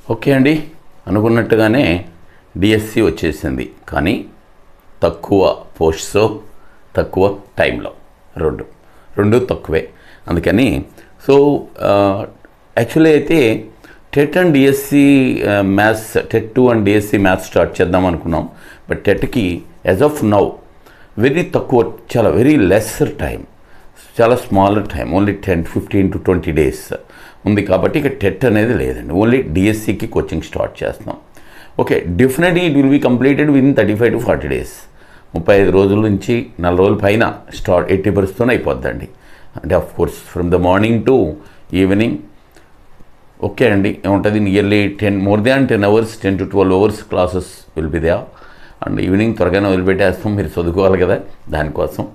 okay అండి అనుకున్నట్టుగానే DSC వచ్చేసింది కానీ తక్కువ పోస్ట్స్ తక్కువ టైంలో రెండు రెండు తక్కువే అందుకని సో యాక్చువల్లీ అయితే TET and DSC maths TET two and DSC maths start చేద్దాం అనుకున్నాం బట్ టెట్కి యాజ్ ఆఫ్ నౌ వెరీ తక్కువ చాలా వెరీ లెస్సర్ టైం చాలా smaller time only ten fifteen to twenty days ఉంది కాబట్టి ఇక టెట్ అనేది లేదండి ఓన్లీ డిఎస్సికి కోచింగ్ స్టార్ట్ చేస్తున్నాం okay definitely it will be completed within thirty five to forty days ముప్పై ఐదు రోజుల నుంచి నెల రోజుల పైన స్టార్ట్ ఎయిటీ పర్సెంట్ అయిపోద్దండి అంటే of course from the morning to evening okay అండి ఏముంటుంది nearly ten more than ten hours ten to twelve hours classes will be there and evening త్వరగానే వదిలిపెట్టేస్తాం మీరు చదువుకోవాలి కదా దానికోసం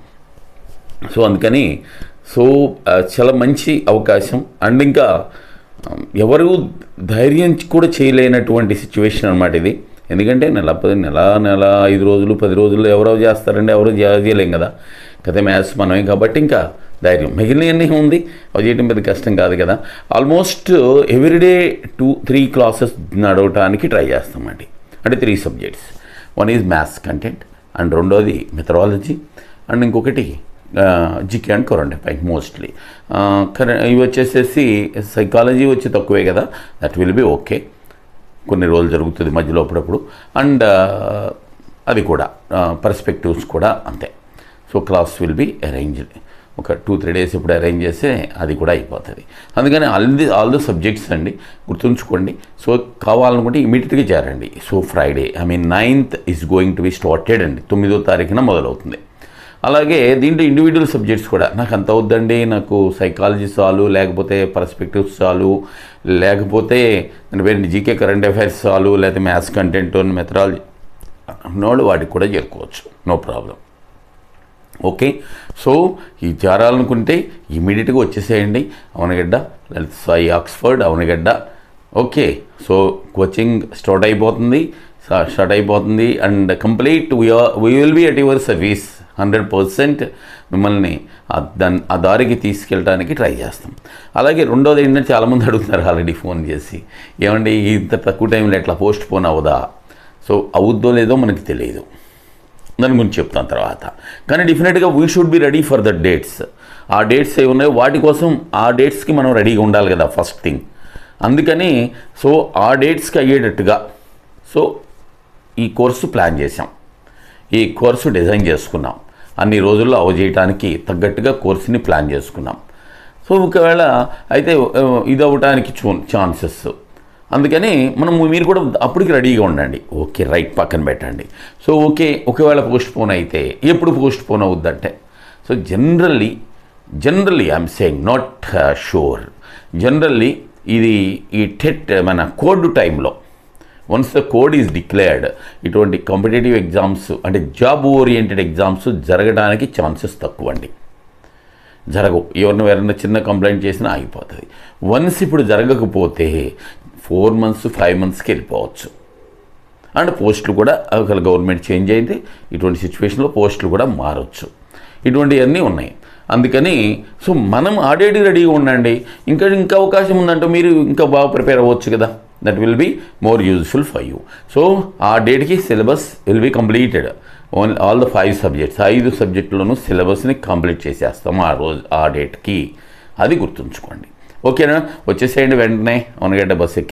సో అందుకని సో ఆ, చాలా మంచి అవకాశం అండ్ ఇంకా ఆ, ఎవరు ధైర్యం కూడా చేయలేనటువంటి సిచ్యువేషన్ అనమాట ఇది ఎందుకంటే నెల పది నెల నెల ఐదు రోజులు పది రోజులు ఎవరో చేస్తారండి ఎవరో చే- చేయలేం కదా కథ మ్యాథ్స్ మనమే కాబట్టి ఇంకా ధైర్యం మిగిలినవన్నీ ఉంది అవి చేయడం పెద్ద కష్టం కాదు కదా almost everyday two three classes నడవటానికి ట్రై చేస్తామండి అంటే three subjects one is maths content and రెండోది మెథడాలజీ అండ్ ఇంకొకటి GK and current affair mostly current ఇవి వచ్చేసేసి సైకాలజీ వచ్చి తక్కువే కదా దట్ విల్ బి ఓకే కొన్ని రోజులు జరుగుతుంది మధ్యలో అప్పుడప్పుడు అండ్ అది కూడా పర్స్పెక్టివ్స్ కూడా అంతే so class will be arranged ఒక టూ త్రీ డేస్ ఇప్పుడు అరేంజ్ చేస్తే అది కూడా అయిపోతుంది అందుకని all the all the subjects అండి గుర్తుంచుకోండి సో కావాలనుకుంటే ఇమీడియట్గా చేరండి so Friday I mean ninth is going to be started అండి తొమ్మిదో తారీఖున మొదలవుతుంది అలాగే దీంట్లో ఇండివిజువల్ సబ్జెక్ట్స్ కూడా నాకు అంత అవుద్దండి నాకు సైకాలజీ చాలు లేకపోతే పర్స్పెక్టివ్స్ చాలు లేకపోతే దాని పేరు జీకే కరెంట్ అఫైర్స్ చాలు లేకపోతే మ్యాథ్స్ కంటెంట్ మెథడాలజీ ఉన్నవాళ్ళు వాటికి కూడా చేరుకోవచ్చు నో ప్రాబ్లం ఓకే సో ఈ చేరాలనుకుంటే ఇమీడియట్గా వచ్చేసేయండి Avanigadda Lalitha Sai Oxford Avanigadda okay so coaching start అయిపోతుంది స్టార్ట్ అయిపోతుంది and complete we will be at your service hundred percent మిమ్మల్ని ఆ దాన్ని ఆ దారికి తీసుకెళ్ళడానికి ట్రై చేస్తాం అలాగే రెండోది ఏంటంటే చాలామంది అడుగుతున్నారు ఆల్రెడీ ఫోన్ చేసి ఏమండి ఇంత తక్కువ టైంలో ఎట్లా పోస్ట్ పోన్ అవ్వదా సో అవుద్దో లేదో మనకి తెలియదు దాని గురించి చెప్తాను తర్వాత కానీ డెఫినెట్గా we should be ready for the dates ఆ డేట్స్ ఏవి ఉన్నాయో వాటి కోసం ఆ డేట్స్కి మనం రెడీగా ఉండాలి కదా ఫస్ట్ థింగ్ అందుకని సో ఆ డేట్స్కి అయ్యేటట్టుగా సో ఈ కోర్సు ప్లాన్ చేసాం ఈ కోర్సు డిజైన్ చేసుకున్నాం అన్ని రోజుల్లో అవజేయటానికి తగ్గట్టుగా కోర్సుని ప్లాన్ చేసుకున్నాం సో ఒకవేళ అయితే ఆ, ఇది అవ్వటానికి చూ ఛాన్సెస్ అందుకని మనం మీరు కూడా అప్పటికి రెడీగా ఉండండి ఓకే రైట్ పక్కన పెట్టండి సో ఓకే ఒకవేళ పోస్ట్ పోన్ అయితే ఎప్పుడు పోస్ట్ పోన్ అవుద్దంటే so generally generally I'm saying not sure generally ఇది ఈ టెట్ మన కోడ్ టైంలో once the code is declared ఇటువంటి కాంపిటేటివ్ ఎగ్జామ్స్ అంటే జాబ్ ఓరియంటెడ్ ఎగ్జామ్స్ జరగడానికి ఛాన్సెస్ తక్కువ అండి జరగవు ఎవరిని ఎవరైనా చిన్న కంప్లైంట్ చేసినా ఆగిపోతుంది వన్స్ ఇప్పుడు జరగకపోతే ఫోర్ మంత్స్ ఫైవ్ మంత్స్కి వెళ్ళిపోవచ్చు అండ్ పోస్టులు కూడా ఒకవేళ గవర్నమెంట్ చేంజ్ అయితే ఇటువంటి సిచ్యువేషన్లో పోస్టులు కూడా మారచ్చు ఇటువంటివన్నీ ఉన్నాయి అందుకని సో మనం ఆడేటి రెడీగా ఉండండి ఇంకా ఇంకా అవకాశం ఉందంటే మీరు ఇంకా బాగా ప్రిపేర్ అవ్వచ్చు కదా that will be more useful for you so ఆ డేట్కి syllabus will be completed only all the five subjects ఐదు సబ్జెక్టులను సిలబస్ని కంప్లీట్ చేసేస్తాం ఆ రోజు ఆ డేట్కి అది గుర్తుంచుకోండి ఓకేనా వచ్చేసేయండి వెంటనే అవనగడ్డ బస్ ఎక్కి